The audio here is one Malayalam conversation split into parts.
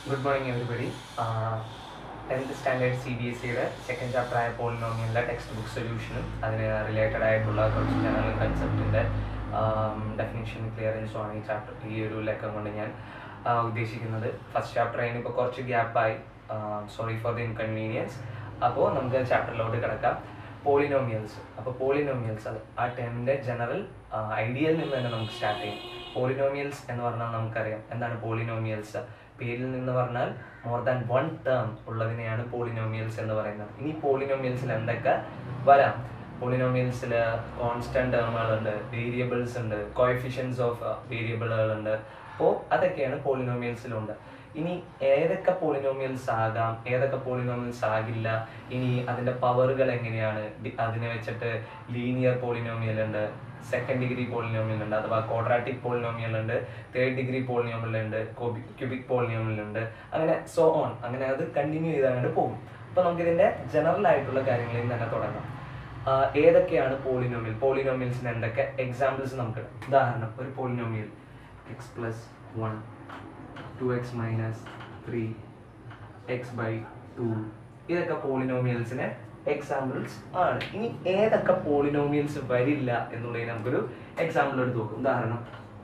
Good morning everybody tenth standard C B S സിയുടെ സെക്കൻഡ് ചാപ്റ്റർ ആയ പോളിനോമിയലിൻ്റെ ടെക്സ്റ്റ് ബുക്ക് സൊല്യൂഷനും അതിന് റിലേറ്റഡ് ആയിട്ടുള്ള കുറച്ച് ജനറൽ കൺസെപ്റ്റിൻ്റെ ഡെഫിനേഷൻ ക്ലിയറൻസും ആണ് ഈ ചാപ്റ്റർ ഈ ഒരു ലെക്കം കൊണ്ട് ഞാൻ ആ, ഉദ്ദേശിക്കുന്നത് ഫസ്റ്റ് ചാപ്റ്റർ അതിന് ഇപ്പോൾ കുറച്ച് ഗ്യാപ്പായി സോറി ഫോർ ദി ഇൻകൺവീനിയൻസ് അപ്പോൾ നമുക്ക് ചാപ്റ്ററിലോട്ട് കിടക്കാം പോളിനോമിയൽസ് അപ്പോൾ പോളിനോമിയൽസ് അത് ആ ടേമിൻ്റെ ജനറൽ ഐഡിയയിൽ നിന്ന് തന്നെ നമുക്ക് സ്റ്റാർട്ട് ചെയ്യും പോളിനോമിയൽസ് എന്ന് പറഞ്ഞാൽ നമുക്കറിയാം എന്താണ് പോളിനോമിയൽസ് പേരിൽ നിന്ന് പറഞ്ഞാൽ മോർ ദാൻ വൺ ടേം ഉള്ളതിനെയാണ് പോളിനോമിയൽസ് എന്ന് പറയുന്നത് ഇനി പോളിനോമിയൽസിൽ എന്തൊക്കെ വരാം പോളിനോമിയൽസിൽ കോൺസ്റ്റന്റ് ടേമുകളുണ്ട് വേരിയബിൾസ് ഉണ്ട് കോയഫിഷ്യൻസ് ഓഫ് വേരിയബിളുകളുണ്ട് അപ്പോൾ അതൊക്കെയാണ് പോളിനോമിയൽസിലുണ്ട് ഇനി ഏതൊക്കെ പോളിനോമിയൽസ് ആകാം ഏതൊക്കെ പോളിനോമിയൽസ് ആകില്ല ഇനി അതിൻ്റെ പവറുകൾ എങ്ങനെയാണ് ഡി- അതിനെ വെച്ചിട്ട് ലീനിയർ പോളിനോമിയൽ ഉണ്ട് സെക്കൻഡ് ഡിഗ്രി പോളിനോമിയൽ ഉണ്ട് അഥവാ ക്വാഡ്രാറ്റിക് പോളിനോമിയൽ ഉണ്ട് തേർഡ് ഡിഗ്രി പോളിനോമിയൽ ഉണ്ട് ക്യൂബിക് പോളിനോമിയൽ ഉണ്ട് അങ്ങനെ സോ ഓൺ അങ്ങനെ അത് കണ്ടിന്യൂ ചെയ്തങ്ങോട്ട് പോകും അപ്പോൾ നമുക്കിതിൻ്റെ ജനറൽ ആയിട്ടുള്ള കാര്യങ്ങളിൽ നിന്ന് തന്നെ തുടങ്ങാം ആഹ് ഏതൊക്കെയാണ് പോളിനോമിയൽ പോളിനോമിയൽസിന് എന്തൊക്കെ എക്സാമ്പിൾസ് നമുക്ക് ഇടാം. ഉദാഹരണം ഒരു polynomial x plus one two x minus three x by two ഇതൊക്കെ പോളിനോമിയൽസിന് എക്സാമ്പിൾസ് ആണ് ഇനി ഏതൊക്കെ പോളിനോമിയൽസ് വരില്ല എന്നുള്ളതിന് നമുക്കൊരു എക്സാമ്പിൾ എടുത്ത് നോക്കും ഉദാഹരണം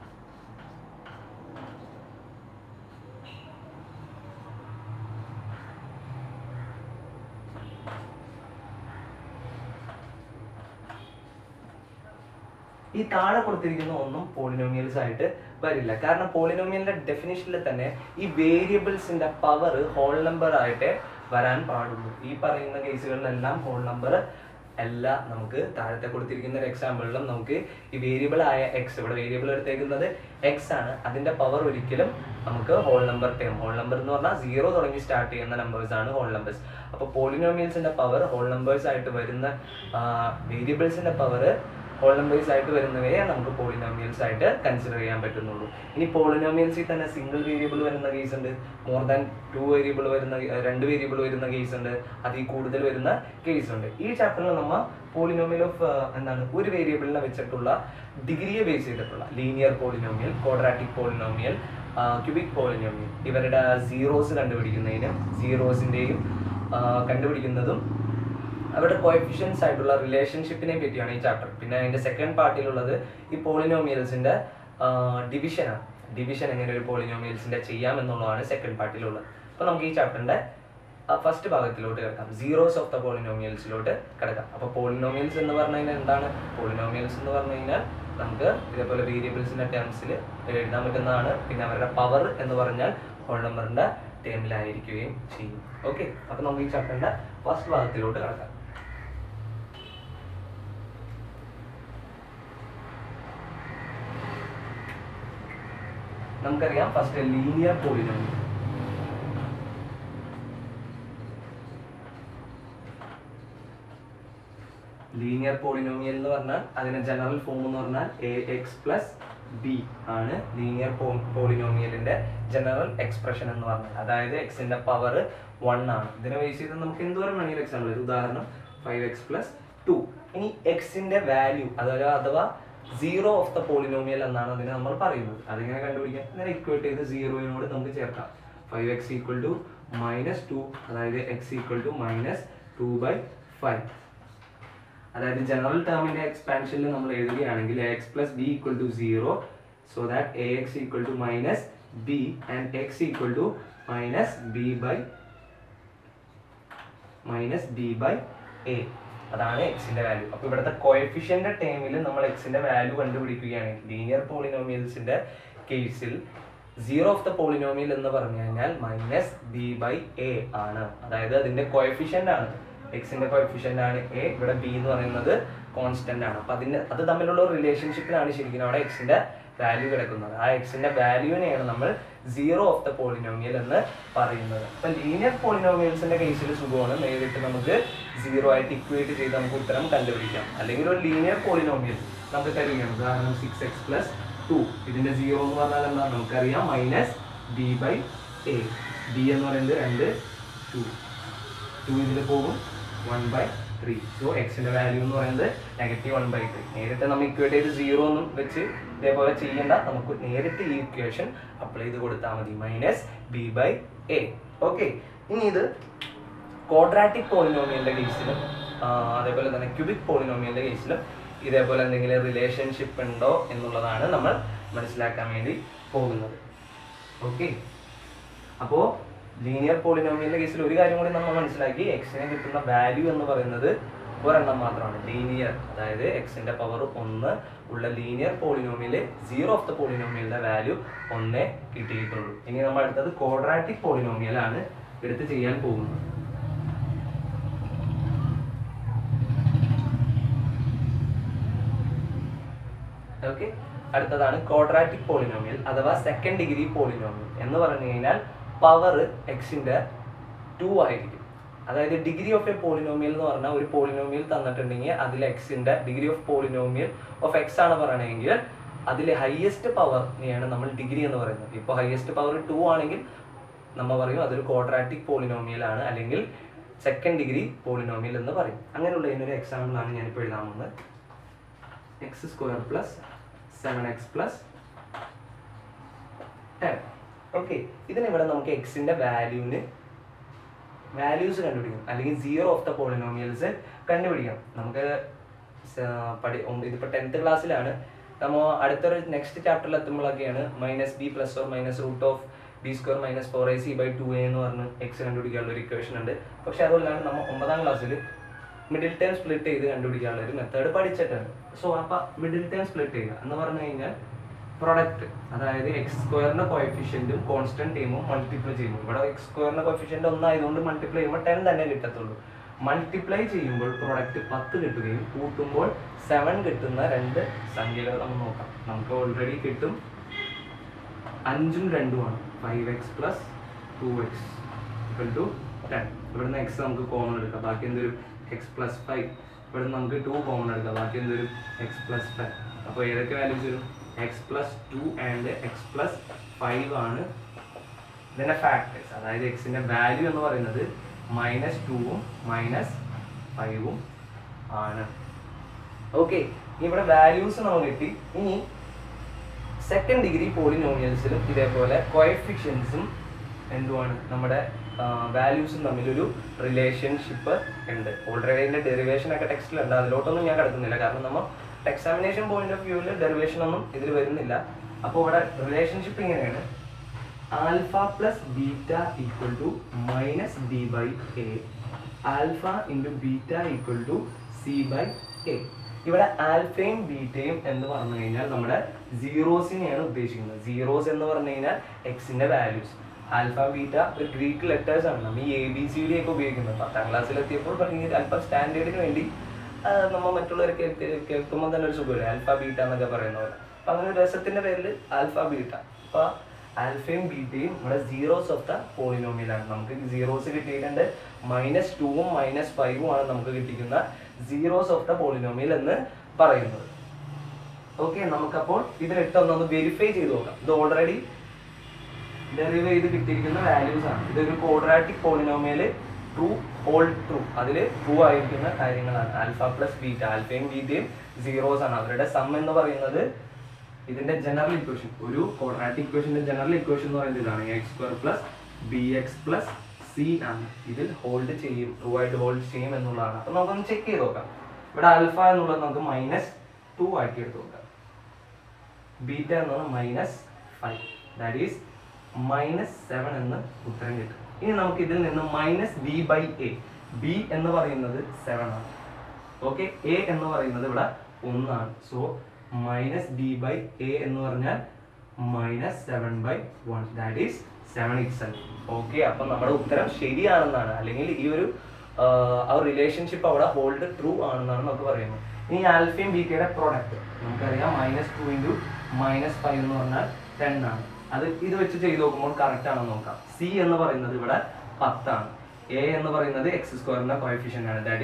ഈ താഴെ കൊടുത്തിരിക്കുന്ന ഒന്നും പോളിനോമിയൽസ് ആയിട്ട് വരില്ല കാരണം പോളിനോമിയലിന്റെ ഡെഫിനിഷനിൽ തന്നെ ഈ വേരിയബിൾസിന്റെ പവർ ഹോൾ നമ്പർ ആയിട്ട് വരാൻ പാടുള്ളൂ ഈ പറയുന്ന കേസുകളിലെല്ലാം ഹോൾ നമ്പർ അല്ല നമുക്ക് താഴത്തെ കൊടുത്തിരിക്കുന്ന ഒരു എക്സാമ്പിളിലും നമുക്ക് ഈ വേരിയബിൾ ആയ എക്സ് ഇവിടെ വേരിയബിൾ എടുത്തേക്കുന്നത് എക്സ് ആണ് അതിന്റെ പവർ ഒരിക്കലും നമുക്ക് whole number term whole number എന്ന് പറഞ്ഞാൽ സീറോ തുടങ്ങി സ്റ്റാർട്ട് ചെയ്യുന്ന നമ്പേഴ്സ് ആണ് ഹോൾ നമ്പേഴ്സ് അപ്പോൾ പോളിനോമിയൽസിന്റെ പവർ ഹോൾ നമ്പേഴ്സ് ആയിട്ട് വരുന്ന വേരിയബിൾസിന്റെ പവർ ഹോൾ നമ്പേഴ്സ് ആയിട്ട് വരുന്നവയെ നമുക്ക് പോളിനോമിയൽസ് ആയിട്ട് കൺസിഡർ ചെയ്യാൻ പറ്റുന്നുള്ളൂ ഇനി പോളിനോമിയൽസിൽ തന്നെ സിംഗിൾ വേരിയബിൾ വരുന്ന കേസ് ഉണ്ട് മോർ ദാൻ ടു വേരിയബിൾ വരുന്ന ഏർ രണ്ട് വേരിയബിൾ വരുന്ന കേസ് ഉണ്ട് അതിൽ കൂടുതൽ വരുന്ന കേസ് ഉണ്ട് ഈ ചാപ്റ്ററിൽ നമ്മൾ പോളിനോമിയൽ ഓഫ് എന്താണ് ഒരു വേരിയബിളിനെ വെച്ചിട്ടുള്ള ഡിഗ്രിയെ ബേസ് ചെയ്തിട്ടുള്ള linear polynomial quadratic polynomial cubic polynomial ഇവരുടെ സീറോസ് കണ്ടുപിടിക്കുന്നതിനും സീറോസിൻ്റെയും കണ്ടുപിടിക്കുന്നതും അവരുടെ കോയഫിഷ്യൻസ് ആയിട്ടുള്ള റിലേഷൻഷിപ്പിനെ പറ്റിയാണ് ഈ ചാപ്റ്റർ പിന്നെ അതിന്റെ സെക്കൻഡ് പാർട്ടിലുള്ളത് ഈ പോളിനോമിയൽസിന്റെ ഡിവിഷനാണ് ഡിവിഷൻ എങ്ങനെ ഒരു പോളിനോമിയൽസിന്റെ ചെയ്യാം എന്നുള്ളതാണ് സെക്കൻഡ് പാർട്ടിലുള്ളത് അപ്പൊ നമുക്ക് ഈ ചാപ്റ്ററിന്റെ ഫസ്റ്റ് ഭാഗത്തിലോട്ട് കിടക്കാം സീറോസ് ഓഫ് ദ പോളിനോമിയൽസിലോട്ട് കിടക്കാം അപ്പൊ പോളിനോമിയൽസ് എന്ന് പറഞ്ഞു കഴിഞ്ഞാൽ എന്താണ് പോളിനോമിയൽസ് എന്ന് പറഞ്ഞു കഴിഞ്ഞാൽ നമുക്ക് ഇതേപോലെ വേരിയബിൾസിന്റെ ടേംസിൽ എഴുതാൻ പറ്റുന്നതാണ് പിന്നെ അവരുടെ പവർ എന്ന് പറഞ്ഞാൽ ഹോൾ നമ്പറിന്റെ ടേമിലായിരിക്കുകയും ചെയ്യും ഓക്കെ അപ്പൊ നമുക്ക് ഈ ചാപ്റ്ററിന്റെ ഫസ്റ്റ് ഭാഗത്തിലോട്ട് കിടക്കാം നമുക്കറിയാം first linear polynomial linear polynomial എന്ന് പറഞ്ഞാൽ അതിന്റെ ജനറൽ ഫോം എന്ന് പറഞ്ഞാൽ എ എക്സ് പ്ലസ് ബി ആണ് ലീനിയർ പോളിനോമിയലിന്റെ ജനറൽ എക്സ്പ്രഷൻ എന്ന് പറഞ്ഞാൽ അതായത് എക്സിന്റെ പവർ വൺ ആണ് ഇതിനെ ബേസ് ചെയ്ത് നമുക്ക് എന്തോരം വേണമെങ്കിലും എക്സാമ്പിൾ ഒരു ഉദാഹരണം ഫൈവ് എക്സ് പ്ലസ് ടു ഇനി എക്സിന്റെ വാല്യൂ അതായത് അഥവാ സീറോ ഓഫ് ദ പോളിനോമിയൽ എന്നാണ് അതിനെ നമ്മൾ പറയുന്നത് അതിങ്ങനെ കണ്ടുപിടിക്കാം ഇങ്ങനെ ഇക്വേറ്റ് ചെയ്ത് സീറോയിനോട് നമുക്ക് ചേർക്കാം five x equal to minus two അതായത് x equal to minus two by five അതായത് ജനറൽ ടേമിന്റെ എക്സ്പാൻഷനിൽ നമ്മൾ എഴുതുകയാണെങ്കിൽ a x plus b equal to zero so that a x equal to minus b and x equal to minus b by minus b by a അതാണ് എക്സിന്റെ വാല്യൂ അപ്പൊ ഇവിടുത്തെ കോയഫിഷ്യന്റെ ടേമിൽ നമ്മൾ എക്സിന്റെ വാല്യൂ കണ്ടുപിടിക്കുകയാണെങ്കിൽ ലീനിയർ പോളിനോമിയൽസിന്റെ കേസിൽ സീറോ ഓഫ് ദ പോളിനോമിയൽ എന്ന് പറഞ്ഞു കഴിഞ്ഞാൽ മൈനസ് ബി ബൈ എ ആണ് അതായത് അതിന്റെ കോയഫിഷ്യന്റ് ആണ് എക്സിന്റെ കോയഫിഷ്യന്റ് ആണ് എ ഇവിടെ ബി എന്ന് പറയുന്നത് കോൺസ്റ്റന്റ് ആണ് അപ്പൊ അതിന്റെ അത് തമ്മിലുള്ള റിലേഷൻഷിപ്പിലാണ് ശരിക്കും അവിടെ എക്സിന്റെ വാല്യൂ കിടക്കുന്നത് ആ എക്സിന്റെ വാല്യൂവിനെയാണ് നമ്മൾ സീറോ ഓഫ് ദ പോളിനോമിയൽ എന്ന് പറയുന്നത് അപ്പൊ ലീനിയർ പോളിനോമിയൽസിന്റെ കേസിൽ സുഖമാണ് നേരിട്ട് നമുക്ക് സീറോ ആയിട്ട് ഇക്വേറ്റ് ചെയ്ത് നമുക്ക് ഉത്തരം കണ്ടുപിടിക്കാം അല്ലെങ്കിൽ ഒരു ലീനിയർ പോളിനോമിയൽ നമുക്ക് തരികയാണ് ഉദാഹരണം സിക്സ് എക്സ് പ്ലസ് ടു ഇതിന്റെ സീറോ എന്ന് പറഞ്ഞാൽ എന്താ നമുക്കറിയാം minus b by a b എന്ന് പറയുന്നത് രണ്ട് ടു ടു ഇതിൽ പോകും വൺ ബൈ ത്രീ സോ എക്സിന്റെ വാല്യൂ എന്ന് പറയുന്നത് നെഗറ്റീവ് വൺ ബൈ ത്രീ നേരിട്ട് നമ്മൾ ഇക്വേറ്റ് ചെയ്ത് സീറോ ഒന്നും വെച്ച് ഇതേപോലെ ചെയ്യേണ്ട നമുക്ക് നേരിട്ട് ഈ ഇക്വേഷൻ അപ്ലൈ ചെയ്ത് കൊടുത്താൽ മതി minus b by a okay ഇനി ഇത് ക്വാഡ്രാറ്റിക് പോളിനോമിയലിന്റെ കേസിലും അതേപോലെ തന്നെ ക്യൂബിക് പോളിനോമിയലിന്റെ കേസിലും ഇതേപോലെ എന്തെങ്കിലും റിലേഷൻഷിപ്പ് ഉണ്ടോ എന്നുള്ളതാണ് നമ്മൾ മനസ്സിലാക്കാൻ വേണ്ടി പോകുന്നത് ഓക്കെ അപ്പോൾ ലീനിയർ പോളിനോമിയലിന്റെ കേസിൽ ഒരു കാര്യം കൂടി നമ്മൾ മനസ്സിലാക്കി എക്സിന് കിട്ടുന്ന വാല്യൂ എന്ന് പറയുന്നത് ഒരെണ്ണം മാത്രമാണ് ലീനിയർ അതായത് എക്സിന്റെ പവർ ഒന്ന് ഉള്ള linear polynomial zero of the പോളിനോമിയലിന്റെ വാല്യൂ ഒന്നേ കിട്ടിയിട്ടുള്ളൂ ഇനി നമ്മൾ അടുത്തത് ക്വാഡ്രാറ്റിക് പോളിനോമിയലാണ് എടുത്ത് ചെയ്യാൻ പോകുന്നത് ഓക്കെ അടുത്തതാണ് ക്വാഡ്രാറ്റിക് പോളിനോമിയൽ അഥവാ സെക്കൻഡ് ഡിഗ്രി പോളിനോമിയൽ എന്ന് പറഞ്ഞു കഴിഞ്ഞാൽ പവർ എക്സിന്റെ ടു ആയിരിക്കും അതായത് ഡിഗ്രി ഓഫ് എ പോളിനോമിയൽ എന്ന് പറഞ്ഞാൽ ഒരു പോളിനോമിയൽ തന്നിട്ടുണ്ടെങ്കിൽ അതിൽ എക്സിന്റെ degree of polynomial of x ആണ് പറയണമെങ്കിൽ അതിൽ ഹയസ്റ്റ് പവറിനെയാണ് നമ്മൾ ഡിഗ്രി എന്ന് പറയുന്നത് ഇപ്പോൾ ഹയസ്റ്റ് പവർ ടു ആണെങ്കിൽ നമ്മൾ പറയും അതൊരു ക്വാഡ്രാറ്റിക് പോളിനോമിയൽ ആണ് അല്ലെങ്കിൽ സെക്കൻഡ് ഡിഗ്രി പോളിനോമിയൽ എന്ന് പറയും അങ്ങനെയുള്ള ഇതിനൊരു എക്സാമ്പിൾ ആണ് ഞാനിപ്പോൾ എഴുതാൻ പോകുന്നത് x square plus seven x plus ten okay ഇതിനിവിടെ നമുക്ക് എക്സിന്റെ വാല്യൂവിന് വാല്യൂസ് കണ്ടുപിടിക്കണം അല്ലെങ്കിൽ സീറോ ഓഫ് ദ പോളിനോമിയൽസ് കണ്ടുപിടിക്കണം നമുക്ക് സ- പഠി ഉം ഇതിപ്പോൾ ടെൻത്ത് ക്ലാസ്സിലാണ് നമ്മൾ അടുത്തൊരു നെക്സ്റ്റ് ചാപ്റ്ററിൽ എത്തുമ്പോഴൊക്കെയാണ് minus b plus or minus root of b square minus four a c by two a എന്ന് പറഞ്ഞ് എക്സ് കണ്ടുപിടിക്കാനുള്ള ഒരു ഇക്വേഷൻ ഉണ്ട് പക്ഷെ അതല്ലാണ്ട് നമ്മൾ ഒമ്പതാം ക്ലാസ്സിൽ മിഡിൽ ടേം സ്പ്ലിറ്റ് ചെയ്ത് കണ്ടുപിടിക്കാനുള്ള ഒരു മെത്തേഡ് പഠിച്ചിട്ടുണ്ട് സോ അപ്പൊ മിഡിൽ ടേം സ്പ്ലിറ്റ് ചെയ്യുക എന്ന് പറഞ്ഞു കഴിഞ്ഞാൽ പ്രൊഡക്റ്റ് അതായത് എക്സ് സ്ക്വയറിന്റെ കോഎഫിഷ്യന്റും കോൺസ്റ്റന്റ് ടീമും മൾട്ടിപ്ലൈ ചെയ്യുമ്പോൾ ഇവിടെ എക്സ് സ്ക്വയറിന്റെ കോഎഫിഷ്യന്റ് ഒന്നായതുകൊണ്ട് മൾട്ടിപ്ലൈ ചെയ്യുമ്പോൾ ടെൻ തന്നെ കിട്ടത്തുള്ളൂ മൾട്ടിപ്ലൈ ചെയ്യുമ്പോൾ പ്രൊഡക്റ്റ് പത്ത് കിട്ടുകയും കൂട്ടുമ്പോൾ സെവൻ കിട്ടുന്ന രണ്ട് സംഖ്യകൾ നമ്മൾ നോക്കാം നമുക്ക് ഓൾറെഡി കിട്ടും അഞ്ചും രണ്ടുമാണ് five x plus two x equal to ten ഇവിടുന്ന് എക്സ് നമുക്ക് കോമൺ എടുക്കാം ബാക്കി എന്തൊരു എക്സ് പ്ലസ് ഫൈവ് ഇവിടുന്ന് നമുക്ക് ടു കോമൺ എടുക്കാം ബാക്കി എന്തൊരു എക്സ് പ്ലസ് ഫൈവ് അപ്പോൾ ഏതൊക്കെ വാല്യൂസ് വരും x plus two and x plus five ആണ് ഇതിന്റെ ഫാക്ടേഴ്സ് അതായത് എക്സിന്റെ വാല്യൂ എന്ന് പറയുന്നത് മൈനസ് ടൂവും മൈനസ് ഫൈവും ആണ് ഓക്കെ ഇവിടെ വാല്യൂസ് നമുക്ക് കിട്ടി ഇനി സെക്കൻഡ് ഡിഗ്രി പോളിനോമിയൽസിലും ഇതേപോലെ കോയഫിഷ്യൻസും എന്തുമാണ് നമ്മുടെ വാല്യൂസും തമ്മിലൊരു റിലേഷൻഷിപ്പ് ഉണ്ട് ഓൾറെഡി അതിന്റെ ഡെറിവേഷൻ ഒക്കെ ടെക്സ്റ്റിലുണ്ട് അതിലോട്ടൊന്നും ഞാൻ കിടക്കുന്നില്ല കാരണം നമ്മൾ എക്സാമിനേഷൻ പോയിന്റ് ഓഫ് വ്യൂവിൽ ഡെറിവേഷൻ ഒന്നും ഇതിൽ വരുന്നില്ല അപ്പോൾ ഇവിടെ റിലേഷൻഷിപ്പ് ഇങ്ങനെയാണ് alpha plus beta equal to minus d by a alpha into beta equal to c by a ഇവിടെ ആൽഫയും ബീറ്റയും എന്ന് പറഞ്ഞു കഴിഞ്ഞാൽ നമ്മുടെ സീറോസിനെയാണ് ഉദ്ദേശിക്കുന്നത് സീറോസ് എന്ന് പറഞ്ഞു കഴിഞ്ഞാൽ എക്സിന്റെ വാല്യൂസ് ആൽഫ ബീറ്റ ഒരു ഗ്രീക്ക് ലെറ്റേഴ്സ് ആണ് നമ്മൾ ഈ എ ബി സി ഡി ഒക്കെ ഉപയോഗിക്കുന്നത് പത്താം ക്ലാസ്സിൽ എത്തിയപ്പോൾ പറഞ്ഞ അല്പം സ്റ്റാൻഡേർഡിന് വേണ്ടി ആ, നമ്മൾ മറ്റുള്ളവരെ കേൾക്ക് കേൾക്കുമ്പോൾ തന്നെ ഒരു സുഖമില്ല ആൽഫ ബീറ്റ എന്നൊക്കെ പറയുന്ന പോലെ അപ്പൊ അങ്ങനെ ഒരു രസത്തിന്റെ പേരിൽ ആൽഫ ബീറ്റ അപ്പൊ ആൽഫയും ബീറ്റയും നമ്മുടെ സീറോസ് ഓഫ് ദ പോളിനോമിയലാണ് നമുക്ക് സീറോസ് കിട്ടിയിട്ടുണ്ട് മൈനസ് ടൂവും മൈനസ് ഫൈവും ആണ് നമുക്ക് കിട്ടിക്കുന്ന സീറോസ് ഓഫ് ദ പോളിനോമിയൽ എന്ന് പറയുന്നത് ഓക്കെ നമുക്കപ്പോൾ ഇതിലിട്ട് ഒന്നൊന്ന് വെരിഫൈ ചെയ്ത് നോക്കാം ഇത് ഓൾറെഡി ഡെറിവ് ചെയ്ത് കിട്ടിയിരിക്കുന്ന വാല്യൂസ് ആണ് ഇതൊരു quadratic polynomial true all true അതിൽ ട്രൂ ആയിരിക്കുന്ന കാര്യങ്ങളാണ് ആൽഫ പ്ലസ് ബീറ്റ ആൽഫയും ബീറ്റയും സീറോസ് ആണ് അവരുടെ സം എന്ന് പറയുന്നത് ഇതിന്റെ ജനറൽ ഇക്വേഷൻ ഒരു ക്വാഡ്രാറ്റിക് ഇക്വേഷന്റെ ജനറൽ ഇക്വേഷൻ എന്ന് പറയുന്നത് ഇതാണ് x square plus b x plus c ആണ് ഇതിൽ ഹോൾഡ് ചെയ്യും ട്രൂ ആയിട്ട് ഹോൾഡ് ചെയ്യും എന്നുള്ളതാണ് അപ്പൊ നമുക്കൊന്ന് ചെക്ക് ചെയ്ത് നോക്കാം ഇവിടെ ആൽഫ എന്നുള്ളത് നമുക്ക് മൈനസ് ടു ആക്കി എടുത്ത് നോക്കാം ബീറ്റ എന്നത് minus five that is minus seven എന്ന് ഉത്തരം കിട്ടും ഇനി നമുക്ക് ഇതിൽ നിന്ന് minus b by a b എന്ന് പറയുന്നത് സെവൻ ആണ് ഓക്കെ എ എന്ന് പറയുന്നത് ഇവിടെ ഒന്നാണ് so minus b by a എന്ന് പറഞ്ഞാൽ minus seven by one that is seven itself okay അപ്പൊ നമ്മുടെ ഉത്തരം ശരിയാണെന്നാണ് അല്ലെങ്കിൽ ഈ ഒരു ആഹ്, ആ റിലേഷൻഷിപ്പ് അവിടെ ഹോൾഡ് ട്രൂ ആണെന്നാണ് നമുക്ക് പറയുന്നത് ഇനി ആൽഫയും ബീറ്റയുടെ പ്രോഡക്റ്റ് നമുക്കറിയാം minus two into minus five എന്ന് പറഞ്ഞാൽ ടെൻ ആണ് അത് ഇത് വെച്ച് ചെയ്ത് നോക്കുമ്പോൾ കറക്റ്റ് ആണെന്ന് നോക്കാം സി എന്ന് പറയുന്നത് ഇവിടെ പത്താണ് എ എന്ന് പറയുന്നത് എക്സ് സ്ക്വയറിന്റെ കോയഫിഷ്യൻ ആണ് ദാറ്റ് ഈസ്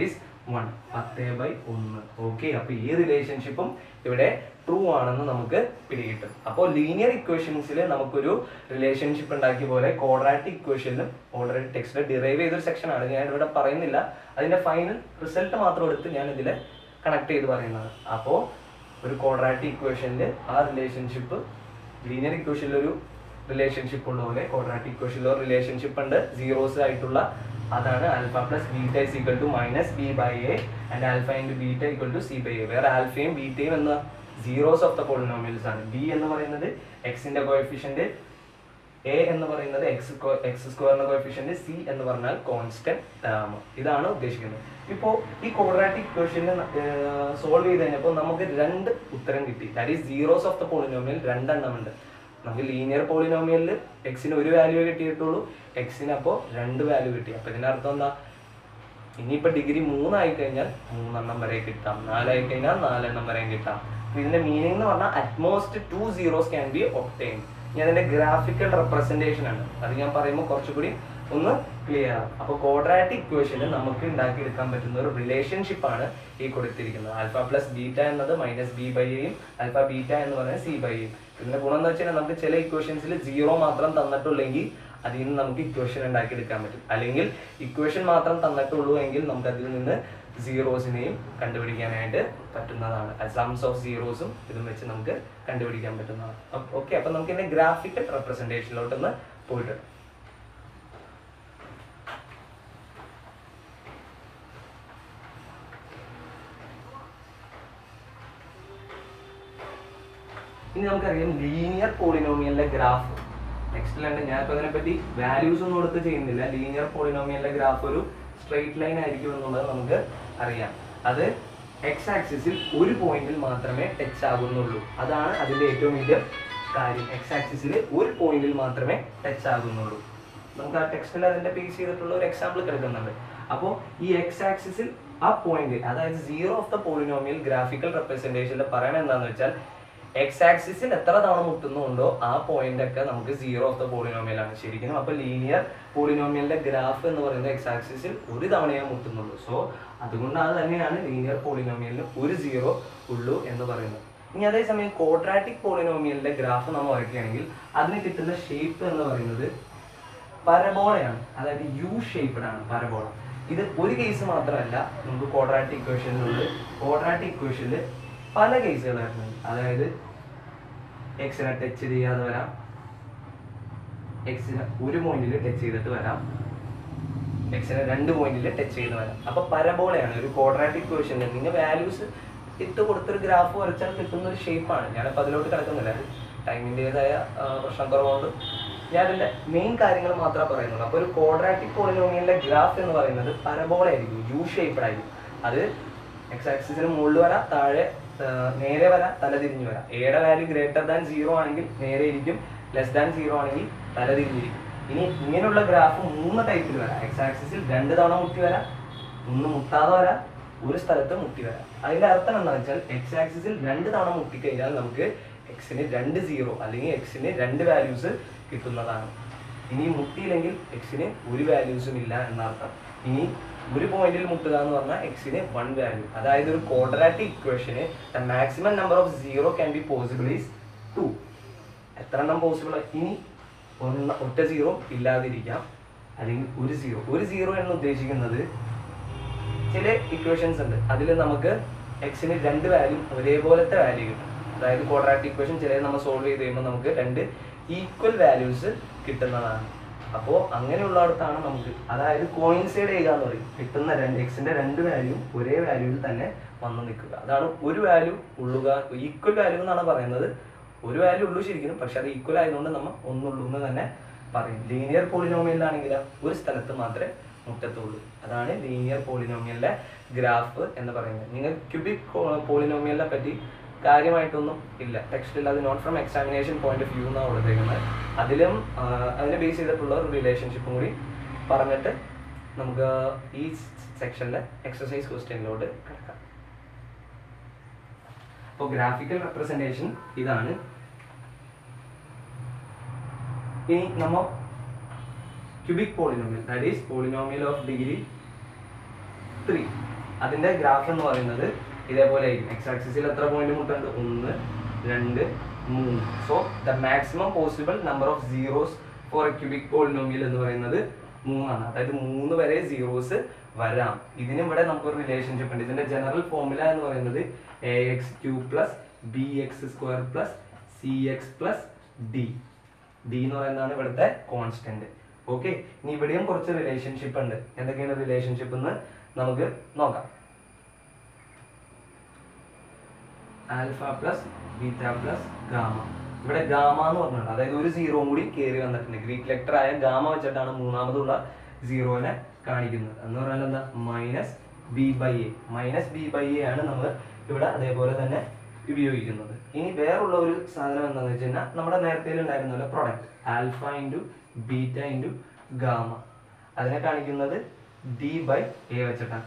വൺ പത്ത് ബൈ ഒന്ന് ഓക്കെ അപ്പൊ ഈ റിലേഷൻഷിപ്പും ഇവിടെ ട്രൂ ആണെന്ന് നമുക്ക് പിടികിട്ടും അപ്പോൾ ലീനിയർ ഇക്വേഷൻസിൽ നമുക്കൊരു റിലേഷൻഷിപ്പ് ഉണ്ടാക്കിയ പോലെ ക്വാഡ്രാറ്റിക് ഇക്വേഷനിലും ഓൾറെഡി ടെക്സ്റ്റിൽ ഡിറൈവ് ചെയ്തൊരു സെക്ഷനാണ് ഞാൻ ഇവിടെ പറയുന്നില്ല അതിന്റെ ഫൈനൽ റിസൾട്ട് മാത്രം എടുത്ത് ഞാൻ ഇതിൽ കണക്ട് ചെയ്ത് പറയുന്നത് അപ്പോൾ ഒരു ക്വാഡ്രാറ്റിക് ഇക്വേഷനിൽ ആ റിലേഷൻഷിപ്പ് ലീനിയർ ഇക്വേഷനിൽ ഒരു റിലേഷൻഷിപ്പ് ഉള്ള പോലെ ക്വാഡ്രാറ്റിക് ഇക്വേഷനിൽ ഒരു റിലേഷൻഷിപ്പ് ഉണ്ട് സീറോസ് ആയിട്ടുള്ള അതാണ് alpha plus beta is equal to minus b by a and alpha into beta equal to c by a വേറെ ആൽഫയും ബീറ്റയും എന്ന സീറോസ് ഓഫ് ദ പോളിനോമിയൽസ് ആണ് ബി എന്ന് പറയുന്നത് എക്സിന്റെ കോഎഫിഷ്യന്റ് എ എന്ന് പറയുന്നത് എക്സ് എക്സ് സ്ക്വയറിന്റെ കോഎഫിഷ്യന്റ് സി എന്ന് പറഞ്ഞാൽ കോൺസ്റ്റന്റ് ടേം ഇതാണ് ഉദ്ദേശിക്കുന്നത് ഇപ്പോൾ ഈ ക്വാഡ്രാറ്റിക് ഇക്വേഷന് സോൾവ് ചെയ്ത് കഴിഞ്ഞപ്പോൾ നമുക്ക് രണ്ട് ഉത്തരം കിട്ടി that is zeros of the polynomial രണ്ടെണ്ണം ഉണ്ട് നമുക്ക് ലീനിയർ പോളിനോമിയലിൽ എക്സിന് ഒരു വാല്യൂ കിട്ടിയിട്ടുള്ളൂ എക്സിന് അപ്പോൾ രണ്ട് വാല്യൂ കിട്ടി അപ്പോൾ ഇതിനർത്ഥം എന്താ ഇനിയിപ്പോൾ ഡിഗ്രി മൂന്നായി കഴിഞ്ഞാൽ മൂന്നെണ്ണം വരെ കിട്ടാം നാലായി കഴിഞ്ഞാൽ നാലെണ്ണം വരെയും കിട്ടാം അപ്പൊ ഇതിന്റെ മീനിങ് എന്ന് പറഞ്ഞാൽ at most two zeros can be obtain ഇനി അതിന്റെ ഗ്രാഫിക്കൽ റെപ്രസെന്റേഷൻ ആണ് അത് ഞാൻ പറയുമ്പോൾ കുറച്ചുകൂടി ഒന്ന് ക്ലിയർ ആവും അപ്പോൾ ക്വാഡ്രാറ്റിക് ഇക്വേഷന് നമുക്ക് ഉണ്ടാക്കിയെടുക്കാൻ പറ്റുന്ന ഒരു റിലേഷൻഷിപ്പ് ആണ് ഈ കൊടുത്തിരിക്കുന്നത് ആൽഫ പ്ലസ് ബീറ്റ എന്നത് മൈനസ് ബി ബൈ എയും ആൽഫ ബീറ്റ എന്ന് പറയുന്നത് സി ബൈ എയും ഇതിന്റെ ഗുണം എന്ന് വെച്ചാൽ നമുക്ക് ചില ഇക്വേഷൻസിൽ സീറോ മാത്രം തന്നിട്ടുള്ളെങ്കിൽ അതിൽ നിന്ന് നമുക്ക് ഇക്വേഷൻ ഉണ്ടാക്കിയെടുക്കാൻ പറ്റും അല്ലെങ്കിൽ ഇക്വേഷൻ മാത്രം തന്നിട്ടുള്ളൂ എങ്കിൽ നമുക്ക് അതിൽ നിന്ന് സീറോസിനെയും കണ്ടുപിടിക്കാനായിട്ട് പറ്റുന്നതാണ് സംസ് ഓഫ് സീറോസും ഇതും വെച്ച് നമുക്ക് കണ്ടുപിടിക്കാൻ പറ്റുന്നതാണ് ഓക്കെ അപ്പൊ നമുക്ക് ഇതിന്റെ ഗ്രാഫിക്കൽ റെപ്രസെന്റേഷനിലോട്ടൊന്ന് പോയിട്ട് ഇനി നമുക്കറിയാം ലീനിയർ പോളിനോമിയലിന്റെ ഗ്രാഫ് നെക്സ്റ്റിലുണ്ട് ഞാൻ ഇപ്പൊ അതിനെപ്പറ്റി വാല്യൂസ് ഒന്നും കൊടുത്ത് ചെയ്യുന്നില്ല ലീനിയർ പോളിനോമിയലിന്റെ ഗ്രാഫ് ഒരു സ്ട്രെയിറ്റ് ലൈൻ ആയിരിക്കും എന്നുള്ളത് നമുക്ക് അറിയാം അത് എക്സ് ആക്സിസിൽ ഒരു പോയിന്റിൽ മാത്രമേ ടച്ച് ആകുന്നുള്ളൂ അതാണ് അതിന്റെ ഏറ്റവും വലിയ കാര്യം എക്സ് ആക്സിസിൽ ഒരു പോയിന്റിൽ മാത്രമേ ടച്ച് ആകുന്നുള്ളൂ നമുക്ക് ആ ടെക്സ്റ്റിൽ അതിന്റെ ബേസ് ചെയ്തിട്ടുള്ള ഒരു എക്സാമ്പിൾ കിടക്കുന്നുണ്ട് അപ്പോൾ ഈ എക്സ് ആക്സിസിൽ ആ പോയിന്റ് അതായത് zero of the polynomial graphical റെപ്രസെന്റേഷനിൽ പറയണത് എന്താണെന്ന് വെച്ചാൽ എക്സ് ആക്സിസിൽ എത്ര തവണ മുട്ടുന്നുണ്ടോ ആ പോയിന്റ് ഒക്കെ നമുക്ക് സീറോ ഓഫ് ദ പോളിനോമിയൽ ആണ് ശരിക്കും അപ്പൊ ലീനിയർ പോളിനോമിയലിന്റെ ഗ്രാഫ് എന്ന് പറയുന്നത് എക്സ് ആക്സിസിൽ ഒരു തവണയേ മുട്ടുന്നുള്ളൂ സോ അതുകൊണ്ട് അത് തന്നെയാണ് ലീനിയർ പോളിനോമിയലിന് ഒരു സീറോ ഉള്ളൂ എന്ന് പറയുന്നത് ഇനി അതേസമയം ക്വാഡ്രാറ്റിക് പോളിനോമിയലിന്റെ ഗ്രാഫ് നമ്മൾ വരയ്ക്കുകയാണെങ്കിൽ അതിന് കിട്ടുന്ന ഷേപ്പ് എന്ന് പറയുന്നത് പരബോളയാണ് അതായത് യു ഷേപ്ഡ് ആണ് പരബോള ഇത് ഒരു കേസ് മാത്രമല്ല നമുക്ക് ക്വാഡ്രാറ്റിക് ഇക്വേഷനിലുണ്ട് ക്വാഡ്രാറ്റിക് ഇക്വേഷനിൽ പല കേസുകൾ വരുന്നുണ്ട് അതായത് എക്സിനെ ടച്ച് ചെയ്യാതെ വരാം എക്സിനെ ഒരു പോയിന്റിൽ ടച്ച് ചെയ്തിട്ട് വരാം എക്സിനെ രണ്ട് പോയിന്റിൽ ടച്ച് ചെയ്ത് വരാം അപ്പൊ പരബോളയാണ് ഒരു ക്വാഡ്രാറ്റിക് ഇക്വേഷനിൽ നിങ്ങൾ വാല്യൂസ് ഇട്ട് കൊടുത്തൊരു ഗ്രാഫ് വരച്ചാൽ കിട്ടുന്ന ഒരു ഷേപ്പാണ് ഞാനിപ്പോൾ അതിലോട്ട് കിടക്കുന്നില്ല അത് ടൈമിൻ്റെതായ പ്രശ്നം കുറവുണ്ട് ഞാൻ അതിന്റെ മെയിൻ കാര്യങ്ങൾ മാത്രമേ പറയുന്നുള്ളൂ അപ്പോൾ ഒരു ക്വാഡ്രാറ്റിക് പോളിനോമിയലിന്റെ ഗ്രാഫ് എന്ന് പറയുന്നത് പരബോള ആയിരിക്കും യു ഷേപ്ഡ് ആയിരിക്കും അത് എക്സ് ആക്സിസിന് മുകളിൽ വരാം താഴെ ആ, നേരെ വരാം തല തിരിഞ്ഞു വരാം എയുടെ വാല്യൂ ഗ്രേറ്റർ ദാൻ സീറോ ആണെങ്കിൽ നേരെ ഇരിക്കും ലെസ് ദാൻ സീറോ ആണെങ്കിൽ തല തിരിഞ്ഞിരിക്കും ഇനി ഇങ്ങനെയുള്ള ഗ്രാഫ് മൂന്ന് ടൈപ്പിൽ വരാം എക്സ് ആക്സിസിൽ രണ്ട് തവണ മുട്ടി വരാം ഒന്ന് മുട്ടാതെ വരാം ഒരു സ്ഥലത്ത് മുട്ടി വരാം അതിന്റെ അർത്ഥം എന്താണെന്ന് വെച്ചാൽ എക്സ് ആക്സിസിൽ രണ്ട് തവണ മുട്ടിക്കഴിഞ്ഞാൽ നമുക്ക് എക്സിന് രണ്ട് സീറോ അല്ലെങ്കിൽ എക്സിന് രണ്ട് വാല്യൂസ് കിട്ടുന്നതാണ് ഇനി മുട്ടിയില്ലെങ്കിൽ എക്സിന് ഒരു വാല്യൂസും ഇല്ല എന്നർത്ഥം ഇനി ഒരു പോയിന്റിൽ മുട്ടുക എന്ന് പറഞ്ഞാൽ എക്സിന് വൺ വാല്യൂ അതായത് ഒരു ക്വാഡ്രാറ്റിക് ഇക്വേഷന് the maximum number of zero can be possible is two എത്ര എണ്ണം പോസിബിൾ ഇനി ഒന്ന് ഒറ്റ സീറോ ഇല്ലാതിരിക്കാം അല്ലെങ്കിൽ ഒരു സീറോ ഒരു സീറോ എന്ന് ഉദ്ദേശിക്കുന്നത് ചില ഇക്വേഷൻസ് ഉണ്ട് അതിൽ നമുക്ക് എക്സിന് രണ്ട് വാല്യൂ ഒരേപോലത്തെ വാല്യൂ കിട്ടും അതായത് ക്വാഡ്രാറ്റിക് ഇക്വേഷൻ ചില നമ്മൾ സോൾവ് ചെയ്ത് കഴിയുമ്പോൾ നമുക്ക് രണ്ട് ഈക്വൽ വാല്യൂസ് കിട്ടുന്നതാണ് അപ്പോൾ അങ്ങനെയുള്ളിടത്താണ് നമുക്ക് അതായത് കോയിൻസൈഡ് ചെയ്യുക എന്ന് പറയും കിട്ടുന്ന രണ്ട് എക്സിന്റെ രണ്ട് വാല്യൂ ഒരേ വാല്യൂവിൽ തന്നെ വന്ന് നിൽക്കുക അതാണ് ഒരു വാല്യൂ ഉള്ളുക ഈക്വൽ വാല്യൂ എന്നാണ് പറയുന്നത് ഒരു വാല്യൂ ഉള്ളൂ ശരിക്കും പക്ഷെ അത് ഈക്വൽ ആയതുകൊണ്ട് നമ്മൾ ഒന്നുള്ളൂ എന്ന് തന്നെ പറയും ലീനിയർ പോളിനോമിയലിലാണെങ്കിൽ ഒരു സ്ഥലത്ത് മാത്രമേ മുട്ടത്തുള്ളൂ അതാണ് ലീനിയർ പോളിനോമിയലിലെ ഗ്രാഫ് എന്ന് പറയുന്നത് നിങ്ങൾ ക്യൂബിക് പോളിനോമിയലിനെ പറ്റി കാര്യമായിട്ടൊന്നും ഇല്ല ടെക്സ്റ്റിൽ അത് not from examination point of view എന്നാണ് കൊടുത്തേക്കുന്നത് അതിലും ആ, അതിനെ ബേസ് ചെയ്തിട്ടുള്ള ഒരു റിലേഷൻഷിപ്പും കൂടി പറഞ്ഞിട്ട് നമുക്ക് ഈ സെക്ഷനിലെ എക്സസൈസ് ക്വസ്റ്റ്യനിലോട്ട് കിടക്കാം അപ്പോൾ ഗ്രാഫിക്കൽ റെപ്രസെൻറ്റേഷൻ ഇതാണ് ഇനി നമ്മ cubic polynomial that is polynomial of degree three അതിന്റെ ഗ്രാഫ് എന്ന് പറയുന്നത് ഇതേപോലെ ആയിരിക്കും എക്സ് ആക്സിസിൽ എത്ര പോയിന്റ് മുട്ടുണ്ട് ഒന്ന് രണ്ട് മൂന്ന് so the maximum possible number of zeros for a cubic polynomial എന്ന് പറയുന്നത് മൂന്നാണ് അതായത് മൂന്ന് വരെ സീറോസ് വരാം ഇതിന് ഇവിടെ നമുക്കൊരു റിലേഷൻഷിപ്പ് ഉണ്ട് ഇതിന്റെ ജനറൽ ഫോർമുല എന്ന് പറയുന്നത് a x cube plus b x square plus c x plus d d എന്ന് പറയുന്നതാണ് ഇവിടുത്തെ കോൺസ്റ്റന്റ് ഓക്കെ ഇനി ഇവിടെയും കുറച്ച് റിലേഷൻഷിപ്പ് ഉണ്ട് എന്തൊക്കെയാണ് റിലേഷൻഷിപ്പ് എന്ന് നമുക്ക് നോക്കാം alpha plus beta plus gamma ഇവിടെ ഗാമ എന്ന് പറഞ്ഞിട്ടുണ്ട് അതായത് ഒരു സീറോ കൂടി കയറി വന്നിട്ടുണ്ട് ഗ്രീക്ക് ലെറ്റർ ആയ ഗാമ വെച്ചിട്ടാണ് മൂന്നാമതുള്ള സീറോനെ കാണിക്കുന്നത് എന്ന് പറഞ്ഞാൽ എന്താ minus b by a minus b by a ആണ് നമ്മൾ ഇവിടെ അതേപോലെ തന്നെ ഉപയോഗിക്കുന്നത് ഇനി വേറുള്ള ഒരു സാധനം എന്താണെന്ന് വെച്ച് കഴിഞ്ഞാൽ നമ്മുടെ നേരത്തെ ഉണ്ടായിരുന്ന പോലെ product alpha into beta into gamma അതിനെ കാണിക്കുന്നത് ഡി ബൈ എ വെച്ചിട്ടാണ്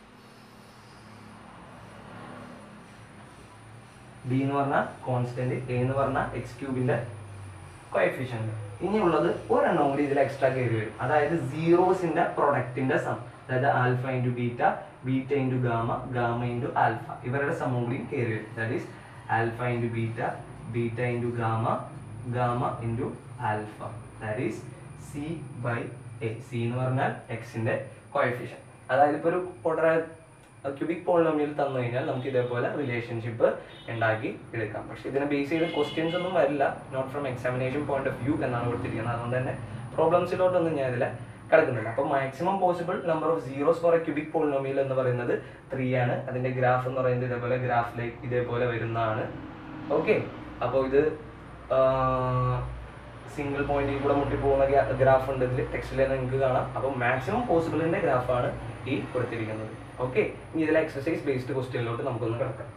ഡി എന്ന് പറഞ്ഞാൽ കോൺസ്റ്റന്റ് എ എന്ന് പറഞ്ഞാൽ എക്സ് ക്യൂബിന്റെ കോഎഫിഷ്യന്റ് ഇനിയുള്ളത് ഒരെണ്ണം കൂടി ഇതിൽ എക്സ്ട്രാ കയറി വരും അതായത് സീറോസിന്റെ പ്രൊഡക്റ്റിന്റെ സം അതായത് alpha into beta beta into gamma gamma into alpha ഇവരുടെ സമം കൂടി കയറി വരും that is alpha into beta beta into gamma gamma into alpha that is c by a c എന്ന് പറഞ്ഞാൽ എക്സിന്റെ കോഎഫിഷ്യൻ അതായത് ഇപ്പോൾ ഒരു ഓർഡർ ക്യൂബിക് പോളിനോമിയൽ തന്നു കഴിഞ്ഞാൽ നമുക്ക് ഇതേപോലെ റിലേഷൻഷിപ്പ് ഉണ്ടാക്കി എടുക്കാം പക്ഷെ ഇതിനെ ബേസ് ചെയ്ത് ക്വസ്റ്റ്യൻസ് ഒന്നും വരില്ല not from examination point of view എന്നാണ് കൊടുത്തിരിക്കുന്നത് അതുകൊണ്ട് തന്നെ പ്രോബ്ലംസിലോട്ടൊന്നും ഞാൻ ഇതിൽ കിടക്കുന്നില്ല അപ്പോൾ maximum possible number of zeros for a cubic polynomial എന്ന് പറയുന്നത് ത്രീ ആണ് അതിന്റെ ഗ്രാഫ് എന്ന് പറയുന്നത് ഇതേപോലെ ഗ്രാഫിലേക്ക് ഇതേപോലെ വരുന്നതാണ് ഓക്കെ അപ്പോൾ ഇത് സിംഗിൾ പോയിന്റിൽ കൂടെ മുട്ടി പോകുന്ന ഗ്രാഫ് ഉണ്ട് ഇതിൽ ടെക്സ്റ്റിൽ നിങ്ങൾക്ക് കാണാം അപ്പോൾ മാക്സിമം പോസിബിളിന്റെ ഗ്രാഫാണ് ഈ കൊടുത്തിരിക്കുന്നത് ഓക്കെ ഇനി ഇതിലെ എക്സസൈസ് ബേസ്ഡ് ക്വസ്റ്റ്യനിലോട്ട് നമുക്കൊന്ന് കിടക്കാം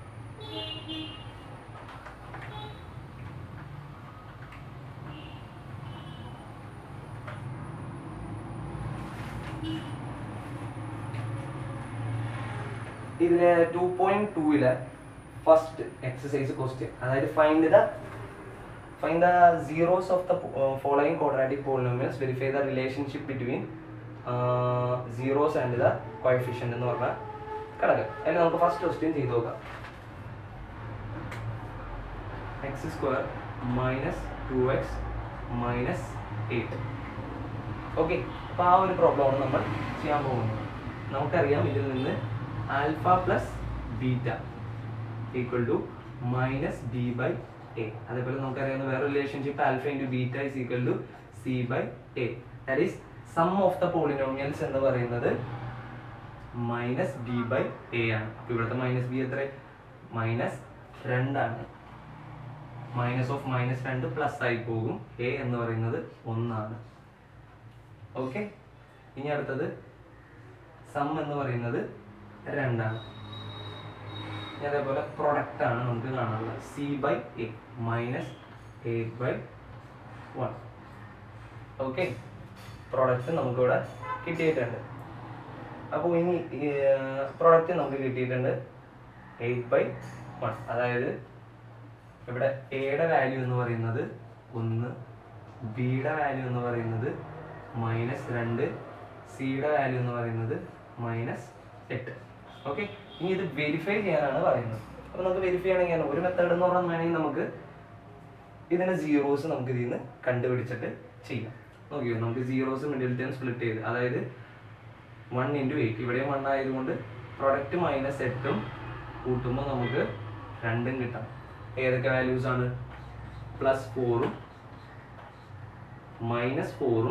ഇതിലെ ടു പോയിന്റ് ടൂയിലെ ഫസ്റ്റ് എക്സസൈസ് ക്വസ്റ്റ്യൻ അതായത് find the find the zeros of the following quadratic polynomials verify the relationship between zeros and the coefficient എന്ന് പറഞ്ഞ ഘടകം അതിൽ നമുക്ക് ഫസ്റ്റ് ക്വസ്റ്റ്യൻ ചെയ്ത് നോക്കാം x square minus two x minus eight okay അപ്പോൾ ആ ഒരു പ്രോബ്ലമാണ് നമ്മൾ ചെയ്യാൻ പോകുന്നത് നമുക്കറിയാം ഇതിൽ നിന്ന് alpha plus beta equal to minus b by a അതേപോലെ നമുക്കറിയാവുന്ന വേറെ relationship alpha into beta is equal to c by a that is sum of the polynomials എന്ന് പറയുന്നത് മൈനസ് ബി ബൈ എ ആണ് അപ്പോൾ ഇവിടുത്തെ മൈനസ് ബി എത്ര മൈനസ് രണ്ടാണ് മൈനസ് ഓഫ് മൈനസ് രണ്ട് പ്ലസ് ആയി പോകും എ എന്ന് പറയുന്നത് ഒന്നാണ് ഓക്കെ ഇനി അടുത്തത് സം എന്ന് പറയുന്നത് രണ്ടാണ് ഇനി അതേപോലെ പ്രൊഡക്റ്റ് ആണ് നമുക്ക് കാണാനുള്ളത് c by a minus a by one okay product നമുക്കിവിടെ കിട്ടിയിട്ടുണ്ട് അപ്പോൾ ഇനി പ്രൊഡക്റ്റ് നമുക്ക് കിട്ടിയിട്ടുണ്ട് എയ്റ്റ് ബൈ വൺ അതായത് ഇവിടെ എയുടെ വാല്യൂ എന്ന് പറയുന്നത് ഒന്ന് ബിയുടെ വാല്യൂ എന്ന് പറയുന്നത് മൈനസ് രണ്ട് സിയുടെ വാല്യൂ എന്ന് പറയുന്നത് മൈനസ് എട്ട് ഓക്കെ ഇനി ഇത് വെരിഫൈ ചെയ്യാനാണ് പറയുന്നത് അപ്പോൾ നമുക്ക് വെരിഫൈ ചെയ്യണമെങ്കിൽ ഒരു മെത്തേഡ് എന്ന് പറഞ്ഞാൽ വേണമെങ്കിൽ നമുക്ക് ഇതിന് സീറോസ് നമുക്ക് ഇതിൽ നിന്ന് കണ്ടുപിടിച്ചിട്ട് ചെയ്യാം നോക്കിയോ നമുക്ക് സീറോസ് മിഡിൽ ടേം സ്പ്ലിറ്റ് ചെയ്ത് അതായത് വൺ ഇൻറ്റു എയ്റ്റ് ഇവിടെയും വൺ ആയതുകൊണ്ട് പ്രൊഡക്റ്റ് മൈനസ് എട്ടും കൂട്ടുമ്പോൾ നമുക്ക് രണ്ടും കിട്ടാം ഏതൊക്കെ വാല്യൂസ് ആണ് പ്ലസ് ഫോറും മൈനസ് ഫോറും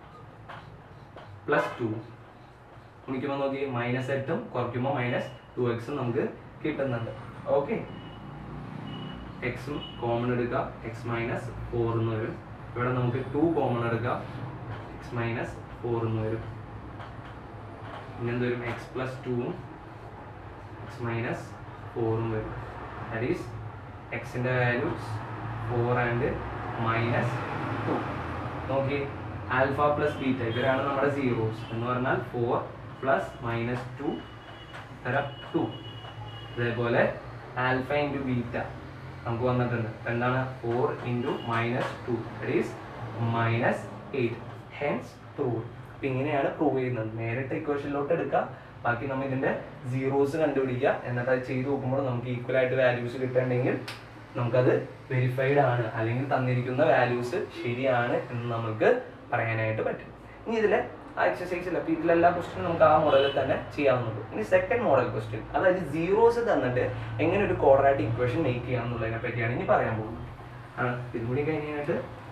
പ്ലസ് ടു ഗുണിക്കുമ്പോൾ നോക്കി മൈനസ് എട്ടും കുറയ്ക്കുമ്പോൾ മൈനസ് ടു എക്സും നമുക്ക് കിട്ടുന്നുണ്ട് ഓക്കെ എക്സും കോമൺ എടുക്കുക എക്സ് മൈനസ് ഫോർ എന്ന് വരും ഇവിടെ നമുക്ക് ടു കോമൺ എടുക്കാം എക്സ് മൈനസ് ഫോർ എന്ന് വരും പിന്നെ എന്ത് വരും എക്സ് പ്ലസ് ടുവും എക്സ് മൈനസ് ഫോറും വരും ദാറ്റ് ഈസ് എക്സിൻ്റെ values four and minus two നോക്കി ആൽഫ പ്ലസ് ബീറ്റ ഇവരാണ് നമ്മുടെ സീറോസ് എന്ന് പറഞ്ഞാൽ ഫോർ പ്ലസ് മൈനസ് ടു തരം ടു അതേപോലെ ആൽഫ ഇൻറ്റു ബീറ്റ നമുക്ക് വന്നിട്ടുണ്ട് എന്താണ് four into minus two is minus eight hence prove അപ്പം ഇങ്ങനെയാണ് പ്രൂവ് ചെയ്യുന്നത് നേരിട്ട് ഇക്വേഷനിലോട്ട് എടുക്കുക ബാക്കി നമ്മൾ ഇതിന്റെ സീറോസ് കണ്ടുപിടിക്കുക എന്നിട്ട് അത് ചെയ്ത് നോക്കുമ്പോൾ നമുക്ക് ഈക്വൽ ആയിട്ട് വാല്യൂസ് കിട്ടുന്നുണ്ടെങ്കിൽ നമുക്കത് വെരിഫൈഡ് ആണ് അല്ലെങ്കിൽ തന്നിരിക്കുന്ന വാല്യൂസ് ശരിയാണ് എന്ന് നമുക്ക് പറയാനായിട്ട് പറ്റും ഇനി ഇതിലെ ആ എക്സസൈസിൽ അപ്പോൾ ഇതിലെല്ലാ ക്വസ്റ്റ്യനും നമുക്ക് ആ മോഡലിൽ തന്നെ ചെയ്യാവുന്നുള്ളൂ ഇനി സെക്കൻഡ് മോഡൽ ക്വസ്റ്റ്യൻ അതായത് സീറോസ് തന്നിട്ട് എങ്ങനെ ഒരു ക്വാഡ്രാറ്റിക് ഇക്വേഷൻ മേക്ക് ചെയ്യാം എന്നുള്ളതിനെ പറ്റിയാണ് ഇനി പറയാൻ പോകുന്നത് ആണ് ഇതുകൂടി കഴിഞ്ഞിട്ട്